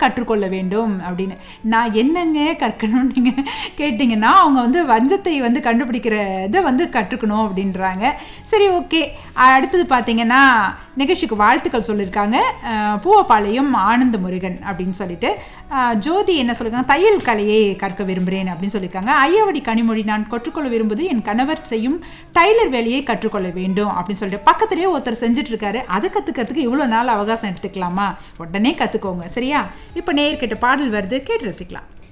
கற்றுக்கொள்ள வேண்டும் அப்படின்னு நான் என்னங்க கற்கணும்னு நீங்கள் கேட்டிங்கன்னா அவங்க வந்து வஞ்சத்தை வந்து கண்டுபிடிக்கிற இதை வந்து கற்றுக்கணும் அப்படின்றாங்க சரி ஓகே அடுத்தது பார்த்தீங்கன்னா நிகழ்ச்சிக்கு வாழ்த்துக்கள் சொல்லியிருக்காங்க அஹ், பூவப்பாளையம் ஆனந்த முருகன் அப்படின்னு சொல்லிட்டு அஹ், ஜோதி என்ன சொல்லியிருக்காங்க தையல் கலையை கற்க விரும்புகிறேன் அப்படின்னு சொல்லியிருக்காங்க ஐயாவடி கனிமொழி நான் கற்றுக்கொள்ள விரும்புவது என் கணவர் செய்யும் டைலர் வேலையை கற்றுக்கொள்ள வேண்டும் அப்படின்னு சொல்லிட்டு பக்கத்துலேயே ஒருத்தர் செஞ்சுட்டு இருக்காரு அதை கற்றுக்கிறதுக்கு இவ்வளோ நாள் அவகாசம் எடுத்துக்கலாமா உடனே கற்றுக்கோங்க சரியா இப்போ நேர்கிட்ட பாடல் வருது கேட்டு ரசிக்கலாம்